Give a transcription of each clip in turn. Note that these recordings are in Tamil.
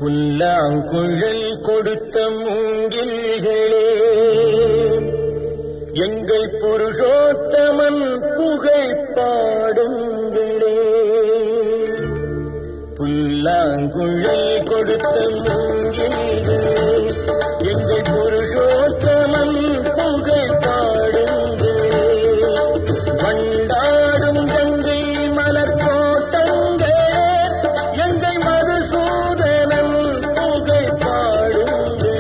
புல்லாங்குழல் கொடுத்த மூங்கில்களே எங்கள் புருஷோத்தமன் புகழ் பாடுங்களே புல்லாங்குழல் கொடுத்த மூங்கில்களே எங்கள் புருஷோத்தமன் புகழ் பாடுங்களே வண்டாடும் கங்கை மலர் தோட்டங்களே எங்கள் மதுசூதனன் புகழ் பாடுங்களே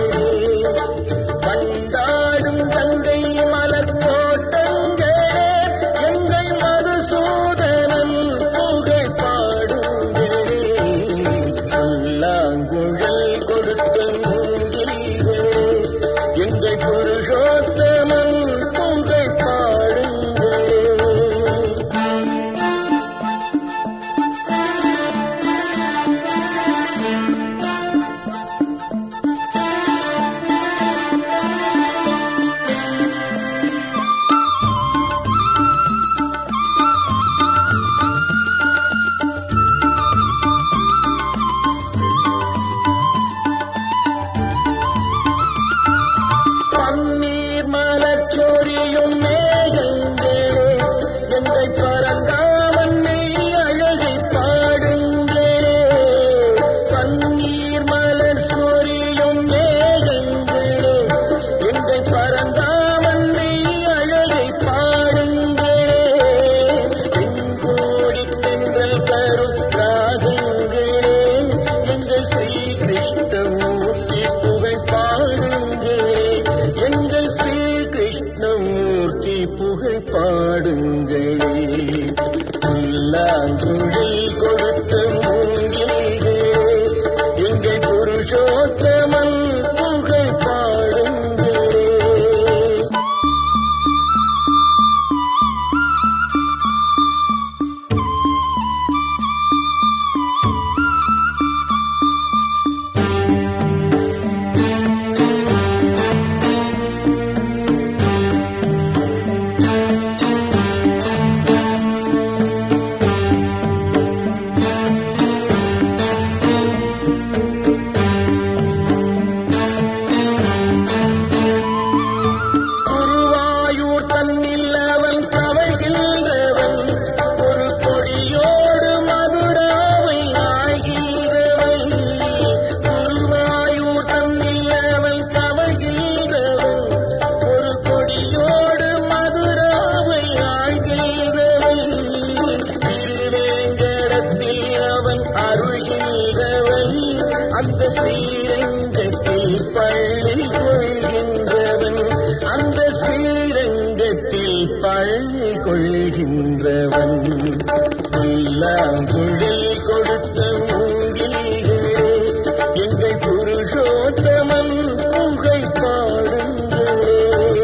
வண்டாடும் கங்கை மலர் தோட்டங்களே எங்கள் மதுசூதனன் புகழ் பாடுங்களே புல்லாங்குழல் கொடுத்த மூங்கில்களே எங்கள் புருஷோத்தமன் புகழ் பாடுங்களே பன்னீர் மலர் சொரியும் மேகங்களே எங்கள் பரந்தாமன் மெய் அழகை பாடுங்களே பன்னீர் மலர் சொரியும் மேகங்களே எங்கள் பரந்தாமன் மெய் அழகை பாடுங்களே தென்கோடி தென்றல் தரும் ராகங்களே எங்கள் ஸ்ரீ கிருஷ்ணமூர்த்தி புகழ் பாடுங்களே எங்கள் ஸ்ரீ கிருஷ்ணமூர்த்தி புகழ் பாடுங்களே புல்லாங்குழல் கொடுத்த மூங்கில்களே எங்கள் புருஷோத்தமன் புகழ் பாடுங்களே குருவாயூர் தன்னில் அவன் தவைகின்றவன் ஒரு கொடியோடு மதுராவை ஆகிறவன் குருவாயூர் தன்னில் அவன் தவைகின்றவன் ஒரு கொடியோடு மதுராவை ஆகிறவன் திருவேங்கடத்தில் அவன் அருள்கின்றவன் அந்த ஸ்ரீரங்கத்தில் பள்ளி கொள்கின்றவன் அந்த ஸ்ரீரங்கத்தில் பள்ளி கொள்கின்றவன் புல்லாங்குழல் கொடுத்த மூங்கில்களே எங்கள் புருஷோத்தமன் புகழ் பாடுங்களே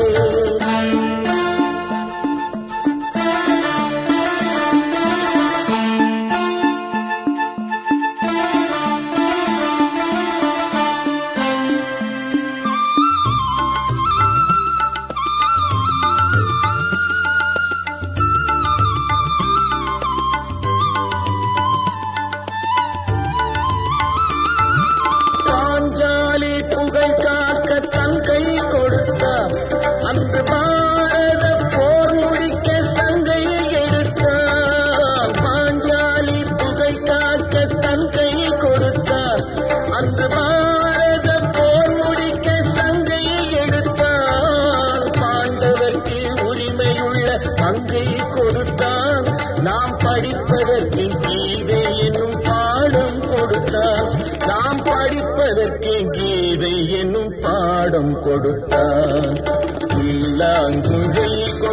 பாஞ்சாலி புகழ் காக்க தன் கை கொடுத்தார் அன்று பாரத போர் முடிக்க தங்கை எடுத்தார் பாஞ்சாலி புகழ் காக்க தன் கை கொடுத்தார் அன்று பாரத போர் முடிக்க தங்கை எடுத்தார் பாண்டவர்க்கு உரிமையுள்ள பங்கை கொடுத்தார் நாம் படிப்பதற்கு கீதை என்னும் பாடம் கொடுத்தார் நாம் படிப்பதற்கு கீதை என்னும் பாடம் கொடுத்தார் இல்லாங்குழல்